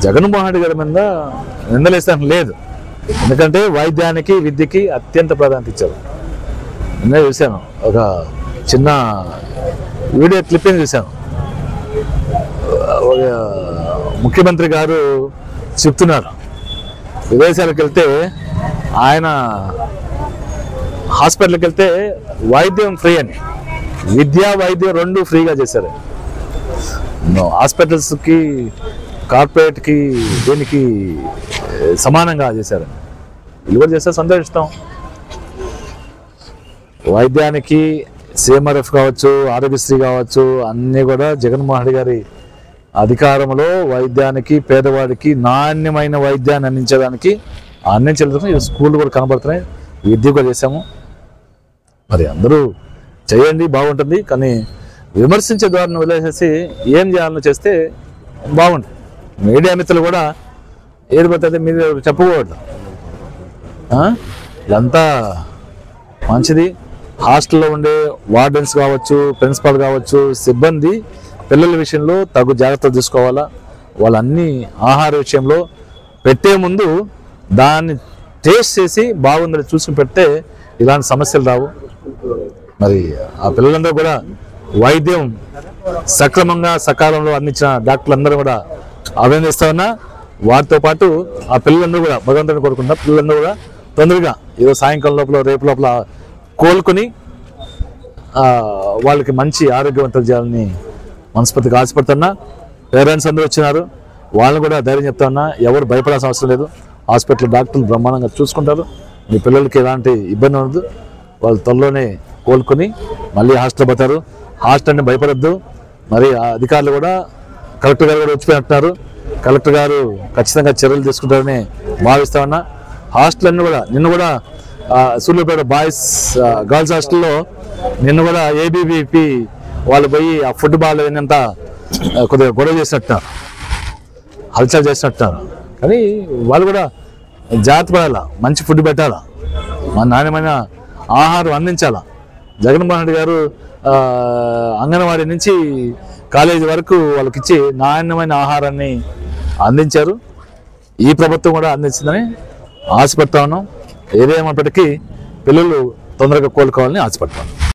జగన్మోహన్ రెడ్డి గారి మీద నిందలేస్తానికి లేదు ఎందుకంటే వైద్యానికి విద్యకి అత్యంత ప్రాధాన్యత ఇచ్చారు నిన్న చూశాను ఒక చిన్న వీడియో క్లిప్పింగ్ చూశాను ఒక ముఖ్యమంత్రి గారు చెప్తున్నారు విదేశాలకు వెళ్తే ఆయన హాస్పిటల్కి వెళ్తే వైద్యం ఫ్రీ అని విద్య వైద్యం రెండు ఫ్రీగా చేశారు నో, హాస్పిటల్స్కి కార్పొరేట్కి దీనికి ఏ, సమానంగా చేశారు వీళ్ళు కూడా చేస్తే సంతోషిస్తాం వైద్యానికి సిఎంఆర్ఎఫ్ కావచ్చు ఆరోగ్యశ్రీ కావచ్చు అన్నీ కూడా జగన్మోహన్ రెడ్డి గారి అధికారంలో వైద్యానికి పేదవాడికి నాణ్యమైన వైద్యాన్ని అందించడానికి అందించలేదు స్కూల్ కూడా కనబడుతున్నాయి విద్య కూడా చేశాము మరి అందరూ చేయండి బాగుంటుంది కానీ విమర్శించే ద్వారా వదిలేసేసి ఏం చేయాలని చేస్తే బాగుంటుంది మీడియా మిత్రులు కూడా ఏది పడితే మీరు చెప్పకూడదు ఆ? ఇదంతా మంచిది హాస్టల్లో ఉండే వార్డెన్స్ కావచ్చు ప్రిన్సిపాల్ కావచ్చు సిబ్బంది పిల్లల విషయంలో తగు జాగ్రత్తలు తీసుకోవాలా వాళ్ళన్ని ఆహార విషయంలో పెట్టే ముందు దాన్ని టేస్ట్ చేసి బాగుందని చూసుకుని పెడితే ఇలాంటి సమస్యలు రావు మరి ఆ పిల్లలందరూ కూడా వైద్యం సక్రమంగా సకాలంలో అందించిన డాక్టర్లందరూ కూడా అభినందిస్తా ఉన్నా వారితో పాటు ఆ పిల్లలందరూ కూడా భగవంతుని కోరుకుంటా పిల్లలందరూ కూడా తొందరగా ఏదో సాయంకాలం లోపల రేపు లోపల కోలుకొని ఆ, వాళ్ళకి మంచి ఆరోగ్యవంతులు చేయాలని మనస్ఫూర్తిగా ఆశపడుతున్నా పేరెంట్స్ అందరూ వచ్చినారు వాళ్ళని కూడా ధైర్యం చెప్తా ఉన్నా ఎవరు భయపడాల్సిన అవసరం లేదు హాస్పిటల్ డాక్టర్లు బ్రహ్మాండంగా చూసుకుంటారు మీ పిల్లలకి ఎలాంటి ఇబ్బంది ఉండదు వాళ్ళు త్వరలోనే కోలుకొని మళ్ళీ హాస్టల్ పోతారు హాస్టల్ని భయపడద్దు మరి ఆ అధికారులు కూడా కలెక్టర్ గారు కూడా వచ్చిపోయినట్టున్నారు కలెక్టర్ గారు ఖచ్చితంగా చర్యలు తీసుకుంటారని భావిస్తా ఉన్నా హాస్టల్ అన్ని కూడా నిన్న కూడా ఆ, సూర్యాపేట బాయ్స్ ఆ, గర్ల్స్ హాస్టల్లో నిన్న కూడా ఏబీవీపీ వాళ్ళు పోయి ఆ ఫుడ్ బాల్ అయినంత కొద్దిగా గొడవ చేసినట్టున్నారు హల్చల్ చేసినట్టున్నారు కానీ వాళ్ళు కూడా జాగ్రత్త పడాలా మంచి ఫుడ్ పెట్టాలా మన నాణ్యమైన ఆహారం అందించాలా జగన్మోహన్ రెడ్డి గారు ఆ, అంగన్వాడీ నుంచి కాలేజీ వరకు వాళ్ళకి ఇచ్చి నాణ్యమైన ఆహారాన్ని అందించారు ఈ ప్రభుత్వం కూడా అందించిందని ఆశపడతా ఉన్నాం ఏదేమైనప్పటికీ పిల్లలు తొందరగా కోలుకోవాలని ఆశపడతాను